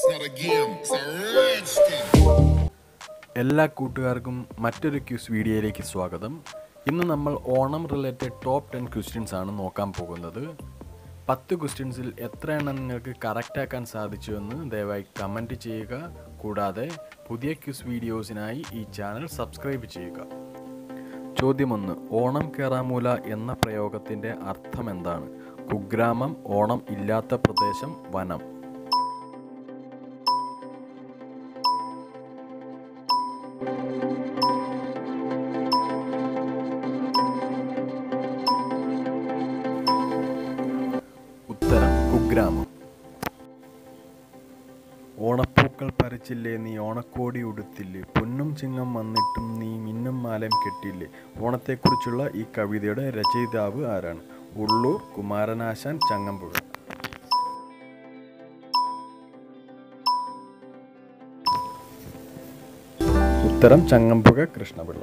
not a game, it's a rich thing. എല്ലാ കൂട്ടുകാർക്കും മറ്റൊരു ക്യൂസ് വീഡിയോയിലേക്ക് സ്വാഗതം ഇന്ന് നമ്മൾ Onam related top ten questions ആണ് നോക്കാൻ പോകുന്നത് പത്ത് ക്വസ്റ്റ്യൻസിൽ എത്ര എണ്ണം നിങ്ങൾക്ക് കറക്റ്റ് ആക്കാൻ സാധിച്ചു എന്ന് ദയവായി കമൻറ്റ് ചെയ്യുക കൂടാതെ പുതിയ ക്യൂസ് വീഡിയോസിനായി ഈ ചാനൽ സബ്സ്ക്രൈബ് ചെയ്യുക ചോദ്യമൊന്ന് ഓണം കേറാമൂല എന്ന പ്രയോഗത്തിൻ്റെ അർത്ഥം എന്താണ് കുഗ്രാമം ഓണം ഇല്ലാത്ത പ്രദേശം വനം ഉത്തരം കുഗ്രാമം ഓണപ്പൂക്കൾ പറിച്ചില്ലേ നീ ഓണക്കോടി ഉടുത്തില്ലേ പൊന്നും ചിങ്ങം വന്നിട്ടും നീ മിന്നും മാലം കെട്ടില്ലേ ഓണത്തെക്കുറിച്ചുള്ള ഈ കവിതയുടെ രചയിതാവ് ആരാണ് ഉള്ളൂർ കുമാരനാശാൻ ചങ്ങമ്പുഴ ഉത്തരം ചങ്ങമ്പുഴ കൃഷ്ണപിള്ള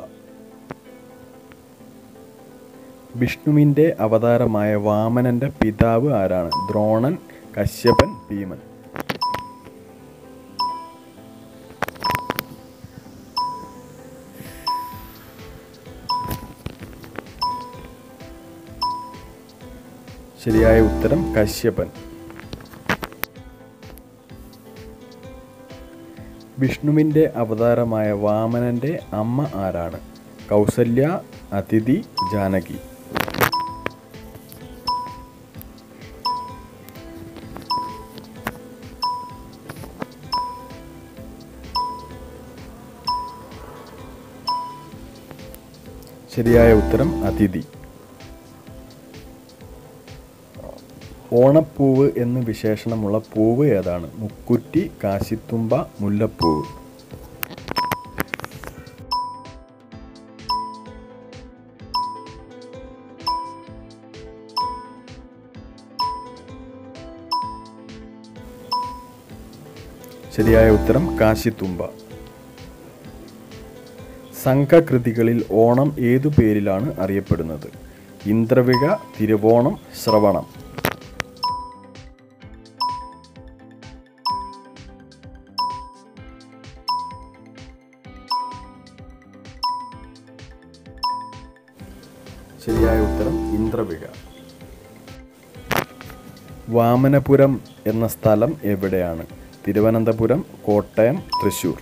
വിഷ്ണുവിൻ്റെ അവതാരമായ വാമനന്റെ പിതാവ് ആരാണ് ദ്രോണൻ കശ്യപൻ ഭീമൻ ശരിയായ ഉത്തരം കശ്യപൻ വിഷ്ണുവിൻ്റെ അവതാരമായ വാമനന്റെ അമ്മ ആരാണ് കൗസല്യ അതിഥി ജാനകി ശരിയായ ഉത്തരം അതിഥി ഓണപ്പൂവ് എന്ന് വിശേഷണമുള്ള പൂവ് ഏതാണ് മുക്കുറ്റി കാശിത്തുമ്പ മുല്ലപ്പൂവ് ശരിയായ ഉത്തരം കാശിത്തുമ്പ സംഘകൃതികളിൽ ഓണം ഏതു പേരിലാണ് അറിയപ്പെടുന്നത് ഇന്ദ്രവിക തിരുവോണം ശ്രവണം ശരിയായ ഉത്തരം ഇന്ദ്രവിക വാമനപുരം എന്ന സ്ഥലം എവിടെയാണ് തിരുവനന്തപുരം കോട്ടയം തൃശൂർ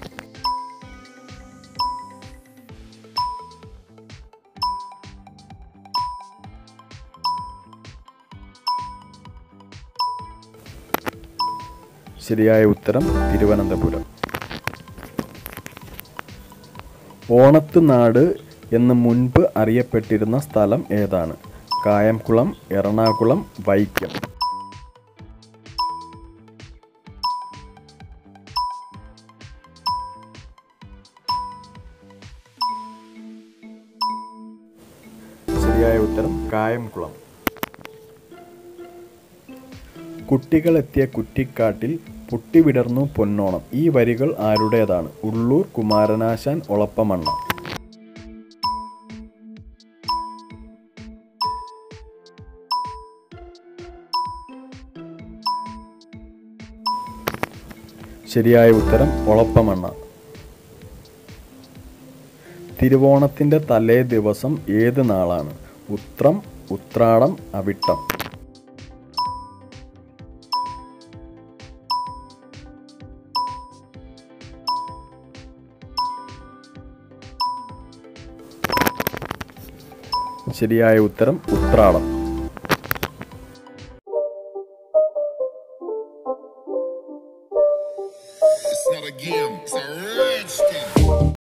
ശരിയായ ഉത്തരം തിരുവനന്തപുരം ഓണത്തുനാട് എന്ന് മുൻപ് അറിയപ്പെട്ടിരുന്ന സ്ഥലം ഏതാണ് കായംകുളം എറണാകുളം വൈക്കം ശരിയായ ഉത്തരം കായംകുളം കുട്ടികളെത്തിയ കുറ്റിക്കാട്ടിൽ പുട്ടിവിടർന്നു പൊന്നോണം ഈ വരികൾ ആരുടേതാണ് ഉള്ളൂർ കുമാരനാശാൻ ഒളപ്പമണ്ണ ശരിയായ ഉത്തരം ഒളപ്പമണ്ണ തിരുവോണത്തിന്റെ തലേ ദിവസം ഏത് നാളാണ് ഉത്രം ഉത്രാടം അവിട്ടം ശരിയായ ഉത്തരം Uthradam It's not a game, it's a rich thing.